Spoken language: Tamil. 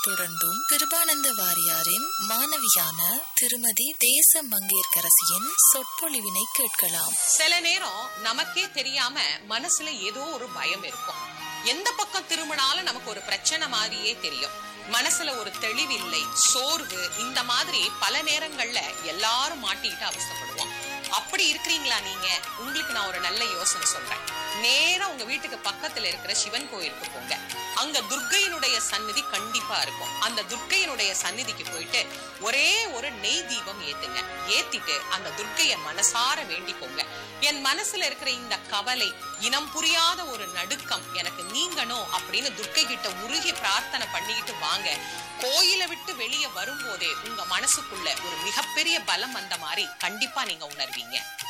தொடர்ந்தும் கிருபானந்த வாரியாரின் மாணவியான திருமதி தேச மங்கையர்கரசியின் சொற்பொழிவினை கேட்கலாம் சில நேரம் நமக்கே தெரியாம மனசுல ஏதோ ஒரு பயம் இருக்கும் எந்த பக்கம் திரும்பினாலும் நமக்கு ஒரு பிரச்சனை மாதிரியே தெரியும் மனசுல ஒரு தெளிவில்லை சோர்வு இந்த மாதிரி பல நேரங்கள்ல எல்லாரும் மாட்டிக்கிட்டு அவசப்படுவோம் அப்படி இருக்கிறீங்களா நீங்க உங்களுக்கு நான் ஒரு நல்ல யோசனை சொல்றேன் நேரா உங்க வீட்டுக்கு பக்கத்துல இருக்கிற சிவன் கோயிலுக்கு போங்க அங்க துர்க்கையினுடைய சந்நிதி கண்டிப்பா இருக்கும் அந்த துர்க்கையினுடைய சந்நிதிக்கு போயிட்டு ஒரே ஒரு நெய் தீபம் ஏத்துங்க ஏத்திட்டு அந்த துர்க்கைய மனசார வேண்டிக்கோங்க என் மனசுல இருக்கிற இந்த கவலை இனம் புரியாத ஒரு நடுக்கம் எனக்கு நீங்கணும் அப்படின்னு துர்க்கை கிட்ட உருகி பிரார்த்தனை பண்ணிக்கிட்டு வாங்க கோயிலை விட்டு வெளியே வரும்போதே உங்க மனசுக்குள்ள ஒரு மிகப்பெரிய பலம் வந்த மாதிரி கண்டிப்பா நீங்க உணர்வீங்க